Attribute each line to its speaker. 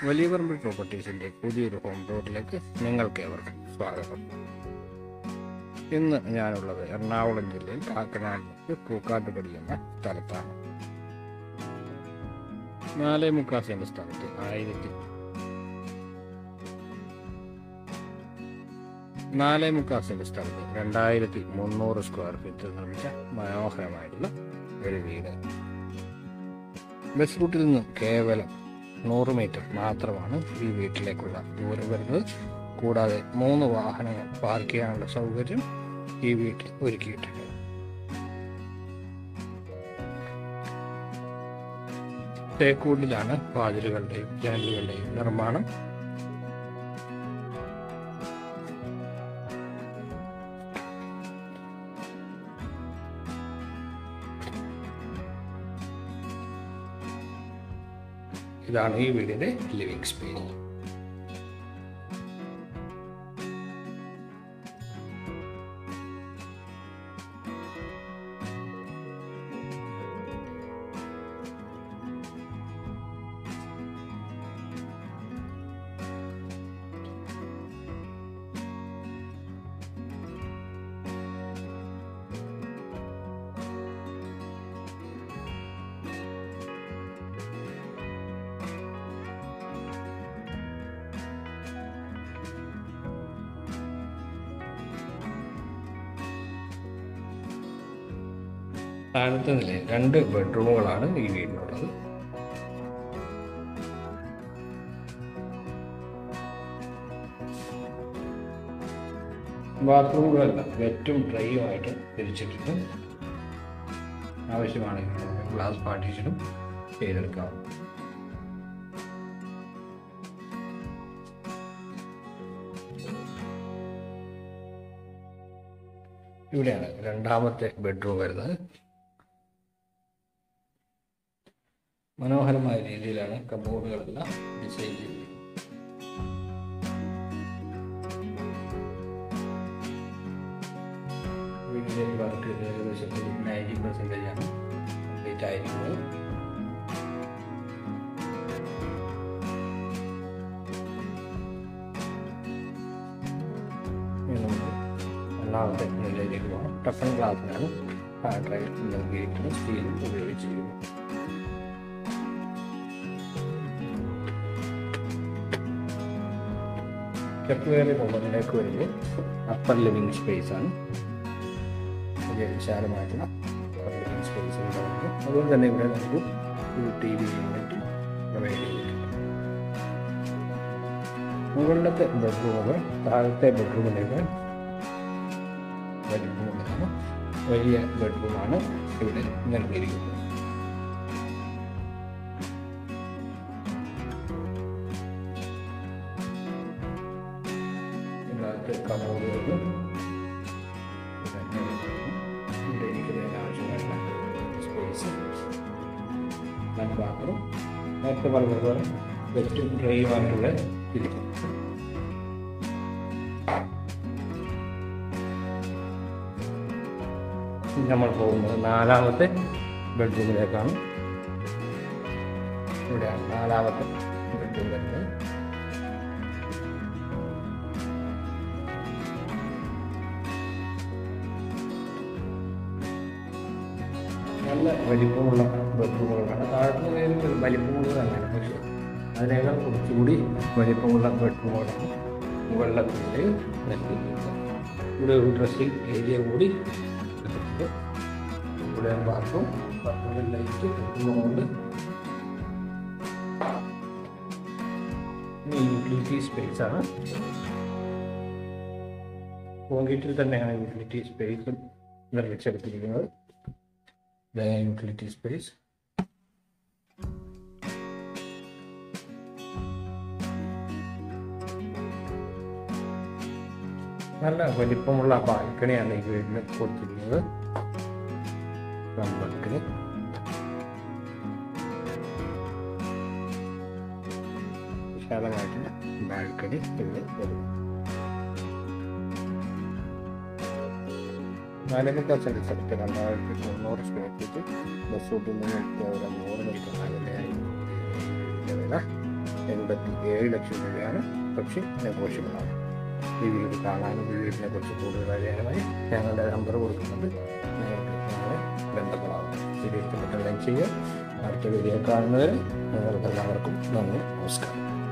Speaker 1: വലിയ പറമ്പിൽ പ്രോപ്പർട്ടീസിന്റെ പുതിയൊരു ഹോം ടൂറിലേക്ക് നിങ്ങൾക്ക് ഏവർക്കും സ്വാഗതം ഇന്ന് ഞാനുള്ളത് എറണാകുളം ജില്ലയിൽ കാക്കനാടിലേക്ക് പൂക്കാട്ടുപടി എന്ന സ്ഥലത്താണ് നാലേ മുക്കാൽ സെന്റ് സ്ഥലത്ത് ആയിരത്തി നാലേ മുക്കാൽ സെന്റ് സ്ഥലത്ത് രണ്ടായിരത്തി മുന്നൂറ് സ്ക്വയർ ഫീറ്റ് നിർമ്മിച്ച മനോഹരമായിട്ടുള്ള ഒരു വീട് ബസ് റൂട്ടിൽ നിന്ന് കേവലം നൂറ് മീറ്റർ മാത്രമാണ് ഈ വീട്ടിലേക്കുള്ള ദൂരം വരുന്നത് കൂടാതെ മൂന്ന് വാഹനങ്ങൾ പാർക്ക് ചെയ്യാനുള്ള സൗകര്യം ഈ വീട്ടിൽ ഒരുക്കിയിട്ടുണ്ട് തേക്കൂടിലാണ് വാതിലുകളുടെയും ജനലുകളുടെയും നിർമ്മാണം ഇതാണ് ഈ വീടിന്റെ ലിവിംഗ് സ്പേസ് താഴത്തെ നിലയിൽ രണ്ട് ബെഡ്റൂമുകളാണ് ഈ വീടിനുള്ളത് ബാത്റൂമുകളെല്ലാം വെറ്റും ഡ്രൈയും ആയിട്ട് തിരിച്ചിട്ടുണ്ട് ആവശ്യമാണെങ്കിൽ ഗ്ലാസ് പാർട്ടീഷനും ചെയ്തെടുക്കാം ഇവിടെയാണ് രണ്ടാമത്തെ ബെഡ്റൂം വരുന്നത് മനോഹരമായ രീതിയിലാണ് കബോർഡുകളെല്ലാം ഡിസൈൻ ചെയ്തിരിക്കുന്നത് വീടിൻ്റെ വർക്ക് ഏകദേശം നയൻറ്റി പെർസെൻറ്റേജ് ആണ് കംപ്ലീറ്റ് ആയിരിക്കുന്നത് ഇനി നമുക്ക് രണ്ടാമത്തെ നിലയിലേക്ക് പോകാം ടഫൺ ഗ്ലാസ്സിനാണ് ഡ്രൈവ് നൽകിയിരിക്കുന്നത് സ്റ്റീൽ ഉപയോഗിച്ചിരിക്കുന്നത് സ്റ്റെപ്പ് കയറി മുകളിലേക്ക് വരുമ്പോൾ അപ്പർ ലിവിങ് സ്പേസ് ആണ് വലിയ വിശാലമായിട്ടുള്ള അപ്പർ ലിവിങ് സ്പേസ് ഉണ്ടാകുന്നു അതുകൊണ്ട് തന്നെ ഇവിടെ നമുക്ക് ഒരു ടി വി യൂണിറ്റ് പ്രൊവൈഡ് ചെയ്തിട്ടുണ്ട് മുകളിലത്തെ ബെഡ്റൂമുകൾ താഴത്തെ ബെഡ്റൂമിലേക്ക് വലിപ്പമുള്ളതാണ് വലിയ ബെഡ്റൂമാണ് ഇവിടെ നൽകിയിരിക്കുന്നത് ഇതിനകത്ത് കമോഡുകളും ഇവിടെ ഇരിക്കുന്നതിന് ആവശ്യമായിട്ടുള്ള സ്പേസ് ബാത്റൂം നേരത്തെ പറഞ്ഞതുപോലെ വെറ്റും ഡ്രൈയുമായിട്ടുള്ള ഇരിക്കും നമ്മൾ പോകുന്നത് നാലാമത്തെ ബെഡ്റൂമിലേക്കാണ് ഇവിടെയാണ് നാലാമത്തെ ബെഡ്റൂം വരുന്നത് നല്ല വലിപ്പമുള്ള ബെഡ്റൂമുകളാണ് താഴത്തെ നിലയിൽ വലിപ്പമുള്ളത് തന്നെയാണ് പക്ഷേ അതിനേക്കാൾ കുറച്ചുകൂടി വലിപ്പമുള്ള ബെഡ്റൂമുകളാണ് മുകളിലെ നിലയിൽ നൽകിയിരിക്കുന്നത് ഇവിടെ ഒരു ഡ്രസ്സിംഗ് ഏരിയ കൂടി എടുത്തിട്ടുണ്ട് ഇവിടെ ബാത്റൂം ബാത്റൂമിൽ ലൈറ്റ് കൊണ്ട് ഇനി യൂട്ടിലിറ്റി സ്പേസ് ആണ് കോൺക്രീറ്റിൽ തന്നെയാണ് യൂട്ടിലിറ്റി സ്പേസ് നിർമ്മിച്ചെടുത്തിരിക്കുന്നത് യൂട്ടിലിറ്റി സ്പേസ് നല്ല വലിപ്പമുള്ള ബാൽക്കണിയാണ് ഈ വീടിന് കൊടുത്തിരിക്കുന്നത് ബാൽക്കണി വിശാലമായിട്ടുള്ള ബാൽക്കണി ഇവിടെ വരുന്നു നാലേ സെന്റ് സ്ഥലത്ത് രണ്ടായിരത്തി മുന്നൂറ് സ്ക്വയർ ഫീറ്റ് ബസ് റൂട്ടിൽ നിന്ന് ഒരു നൂറ് മീറ്റർ അകലെയായി ഇതിന്റെ വില എൺപത്തി ഏഴ് ലക്ഷം രൂപയാണ് പക്ഷേ നെഗോഷ്യബിൾ ആണ് ഈ വീട് കാണാനും ഈ വീടിനെ കുറിച്ച് കൂടുതൽ അറിയാനുമായി ഞങ്ങളുടെ നമ്പർ കൊടുക്കുന്നുണ്ട് നിങ്ങൾക്ക് ഞങ്ങളെ ബന്ധപ്പെടാവുന്ന വീഡിയോ ഇഷ്ടപ്പെട്ട ലൈക്ക് ചെയ്യുക അടുത്ത വീഡിയോ കാണുന്നവരെ നിങ്ങൾക്ക് എല്ലാവർക്കും നന്ദി നമസ്കാരം